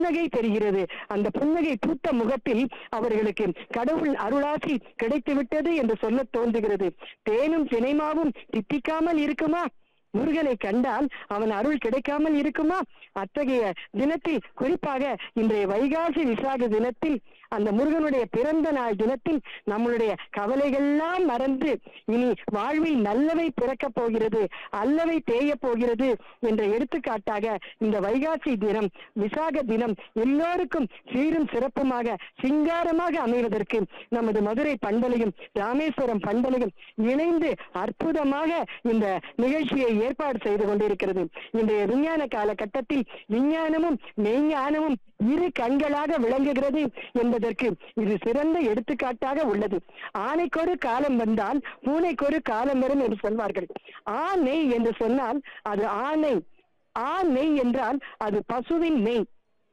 புன்னகை தெரிகிறது அந்த புன்னகை பூத்த முகத்தில் அவர்களுக்கு கடவுள் அருளாசி கிடைத்து விட்டது என்று சொல்ல தோன்றுகிறது தேனும் தினைமாவும் தித்திக்காமல் இருக்குமா முருகனை கண்டால் அவன் அருள் கிடைக்காமல் இருக்குமா அத்தகைய தினத்தில் குறிப்பாக இன்றைய வைகாசி விசாக தினத்தில் அந்த முருகனுடைய பிறந்த நாள் தினத்தில் நம்மளுடைய கவலைகள்லாம் மறந்து இனி வாழ்வில் நல்லவை பிறக்கப் போகிறது அல்லவை தேய போகிறது என்ற எடுத்துக்காட்டாக இந்த வைகாசி தினம் விசாக தினம் எல்லோருக்கும் சீரும் சிறப்புமாக சிங்காரமாக அமைவதற்கு நமது மதுரை பண்பலையும் ராமேஸ்வரம் பண்பலையும் இணைந்து அற்புதமாக இந்த நிகழ்ச்சியை ஏற்பாடு செய்து கொண்டிருக்கிறது இன்றைய விஞ்ஞான காலகட்டத்தில் விஞ்ஞானமும் மெய்ஞானமும் இரு கண்களாக விளங்குகிறது என்பதற்கு இது சிறந்த எடுத்துக்காட்டாக உள்ளது ஆணைக்கொரு காலம் வந்தால் பூனைக்கொரு காலம் வரும் என்று சொல்வார்கள் ஆணை என்று சொன்னால் அது ஆணை ஆண் நெய் என்றால் அது பசுவின் நெய்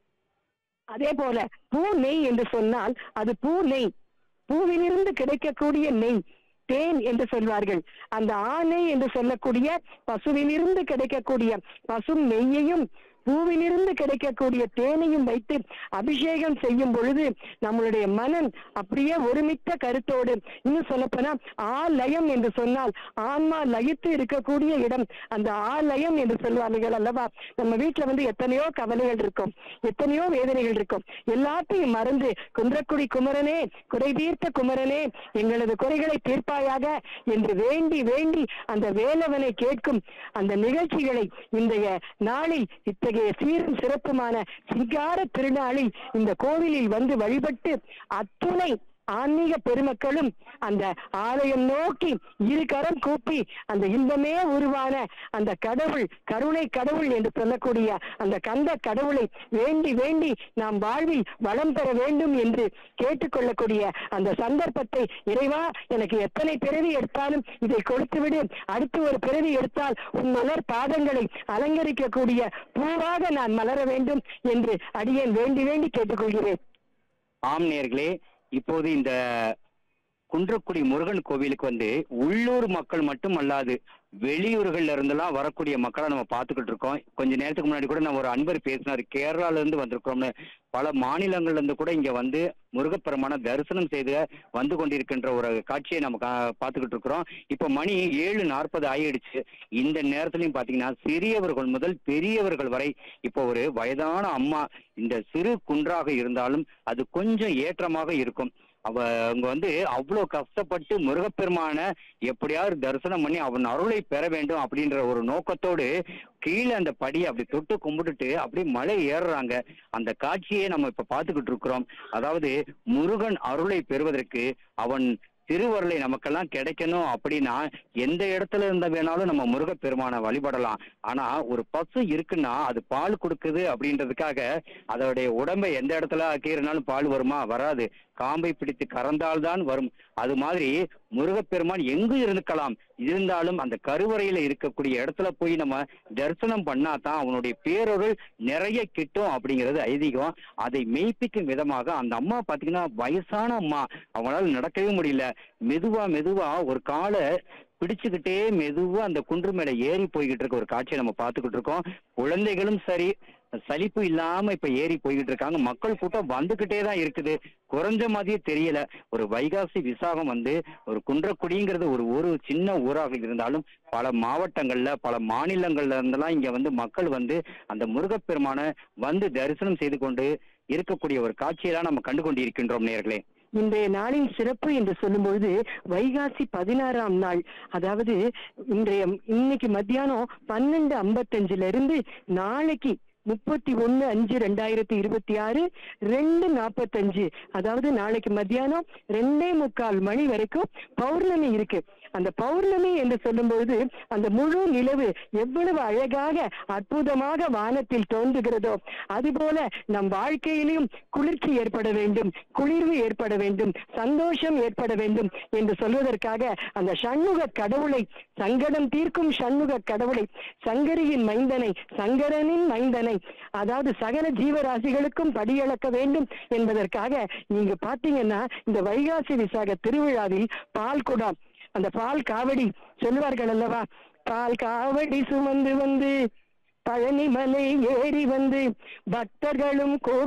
அதே போல பூ நெய் என்று சொன்னால் அது பூ நெய் பூவிலிருந்து கிடைக்கக்கூடிய நெய் தேன் என்று சொல்வார்கள் அந்த ஆணை என்று சொல்லக்கூடிய பசுவிலிருந்து கிடைக்கக்கூடிய பசும் நெய்யையும் பூவிலிருந்து கிடைக்கக்கூடிய தேனையும் வைத்து அபிஷேகம் செய்யும் பொழுது நம்மளுடைய மனம் அப்படியே ஒருமித்த கருத்தோடு இன்னும் சொல்லப்போனா ஆலயம் என்று சொன்னால் ஆன்மா லயித்து இருக்கக்கூடிய இடம் அந்த ஆலயம் என்று சொல்வார்கள் அல்லவா நம்ம வீட்டுல வந்து எத்தனையோ கவலைகள் இருக்கும் எத்தனையோ வேதனைகள் இருக்கும் எல்லாத்தையும் மறந்து குன்றக்குடி குமரனே குறை தீர்த்த குமரனே எங்களது குறைகளை தீர்ப்பாயாக என்று வேண்டி வேண்டி அந்த வேலவனை கேட்கும் அந்த நிகழ்ச்சிகளை இன்றைய நாளில் இத்தகைய சீரும் சிறப்புமான சிங்கார திருநாளில் இந்த கோவிலில் வந்து வழிபட்டு அத்துணை ஆன்மீக பெருமக்களும் அந்த ஆலயம் நோக்கி இரு கரம் கூப்பி அந்த இன்பமே உருவான அந்த கடவுள் கருணை கடவுள் என்று சொல்லக்கூடிய அந்த கந்த கடவுளை வேண்டி வேண்டி நாம் வாழ்வில் வளம் பெற வேண்டும் என்று கேட்டுக்கொள்ளக்கூடிய அந்த சந்தர்ப்பத்தை இறைவா எனக்கு எத்தனை பிறவி எடுத்தாலும் இதை கொடுத்து விடு அடுத்து ஒரு பிறவி எடுத்தால் உன் மலர் பாதங்களை அலங்கரிக்கக்கூடிய பூவாக நான் மலர வேண்டும் என்று அடியேன் வேண்டி வேண்டி கேட்டுக்கொள்கிறேன் ஆம் நேர்களே இப்போது இந்த குன்றக்குடி முருகன் கோவிலுக்கு வந்து உள்ளூர் மக்கள் மட்டும் அல்லாது வெளியூர்கள்ல இருந்தெல்லாம் வரக்கூடிய மக்களை நம்ம பார்த்துக்கிட்டு இருக்கோம் கொஞ்ச நேரத்துக்கு முன்னாடி கூட நம்ம ஒரு அன்பர் பேசினார் கேரளால இருந்து வந்திருக்கோம்னு பல மாநிலங்கள்ல இருந்து கூட இங்க வந்து முருகப்பெருமான தரிசனம் செய்து வந்து கொண்டிருக்கின்ற ஒரு காட்சியை நம்ம கா- பார்த்துக்கிட்டு இருக்கிறோம் இப்ப மணி ஏழு நாற்பது ஆயிடுச்சு இந்த நேரத்துலயும் பாத்தீங்கன்னா சிறியவர்கள் முதல் பெரியவர்கள் வரை இப்போ ஒரு வயதான அம்மா இந்த சிறு குன்றாக இருந்தாலும் அது கொஞ்சம் ஏற்றமாக இருக்கும் அவ அவங்க வந்து அவ்வளவு கஷ்டப்பட்டு முருகப்பெருமான எப்படியாவது தரிசனம் பண்ணி அவன் அருளை பெற வேண்டும் அப்படின்ற ஒரு நோக்கத்தோடு கீழே அந்த படியை அப்படி தொட்டு கும்பிட்டுட்டு அப்படி மலை ஏறுறாங்க அந்த காட்சியை நம்ம இப்ப பார்த்துக்கிட்டு இருக்கிறோம் அதாவது முருகன் அருளை பெறுவதற்கு அவன் திருவருளை நமக்கெல்லாம் கிடைக்கணும் அப்படின்னா எந்த இடத்துல இருந்த வேணாலும் நம்ம முருகப்பெருமானை வழிபடலாம் ஆனா ஒரு பசு இருக்குன்னா அது பால் கொடுக்குது அப்படின்றதுக்காக அதோடைய உடம்பை எந்த இடத்துல கீறினாலும் பால் வருமா வராது காம்பை பிடித்து கறந்தால்தான் வரும் அது மாதிரி முருகப்பெருமான் எங்கு இருக்கலாம் இருந்தாலும் அந்த கருவறையில இருக்கக்கூடிய இடத்துல போய் நம்ம தரிசனம் பண்ணா தான் அவனுடைய பேரொருள் நிறைய கிட்டும் அப்படிங்கிறது ஐதீகம் அதை மெய்ப்பிக்கும் விதமாக அந்த அம்மா பாத்தீங்கன்னா வயசான அம்மா அவங்களால நடக்கவே முடியல மெதுவா மெதுவா ஒரு காலை பிடிச்சுக்கிட்டே மெதுவா அந்த குன்று மேல ஏறி போய்கிட்டு இருக்க ஒரு காட்சியை நம்ம பார்த்துக்கிட்டு இருக்கோம் குழந்தைகளும் சரி சலிப்பு இல்லாம இப்ப ஏறி போய்கிட்டு இருக்காங்க மக்கள் கூட்டம் வந்துகிட்டே தான் இருக்குது குறைஞ்ச மாதிரியே தெரியல ஒரு வைகாசி விசாகம் வந்து ஒரு குன்றக்குடிங்கிறது ஒரு ஒரு சின்ன ஊராக இருந்தாலும் பல மாவட்டங்கள்ல பல மாநிலங்கள்ல இருந்தெல்லாம் இங்க வந்து மக்கள் வந்து அந்த முருகப்பெருமான வந்து தரிசனம் செய்து கொண்டு இருக்கக்கூடிய ஒரு காட்சியெல்லாம் நம்ம கண்டு கொண்டிருக்கின்றோம் நேர்களே இன்றைய நாளின் சிறப்பு என்று சொல்லும்பொழுது வைகாசி பதினாறாம் நாள் அதாவது இன்றைய இன்னைக்கு மத்தியானம் பன்னெண்டு ஐம்பத்தஞ்சுல இருந்து நாளைக்கு முப்பத்தி ஒண்ணு அஞ்சு ரெண்டாயிரத்தி இருபத்தி ஆறு ரெண்டு நாற்பத்தஞ்சு அதாவது நாளைக்கு மத்தியானம் ரெண்டே முக்கால் மணி வரைக்கும் பௌர்ணமி இருக்கு அந்த பௌர்ணமி என்று சொல்லும்போது அந்த முழு நிலவு எவ்வளவு அழகாக அற்புதமாக வானத்தில் தோன்றுகிறதோ அதுபோல நம் வாழ்க்கையிலும் குளிர்ச்சி ஏற்பட வேண்டும் குளிர்வு ஏற்பட வேண்டும் சந்தோஷம் ஏற்பட வேண்டும் என்று சொல்வதற்காக அந்த சண்முக கடவுளை சங்கடம் தீர்க்கும் சண்முக கடவுளை சங்கரியின் மைந்தனை சங்கரனின் மைந்தனை அதாவது சகல ஜீவராசிகளுக்கும் படியளக்க வேண்டும் என்பதற்காக நீங்க பாத்தீங்கன்னா இந்த வைகாசி விசாக திருவிழாவில் பால் குடம் அந்த பால் காவடி சொல்லுவார்கள் அல்லவா பால் காவடி சுமந்து வந்து பழனிமலை ஏறி வந்து பக்தர்களும் கோ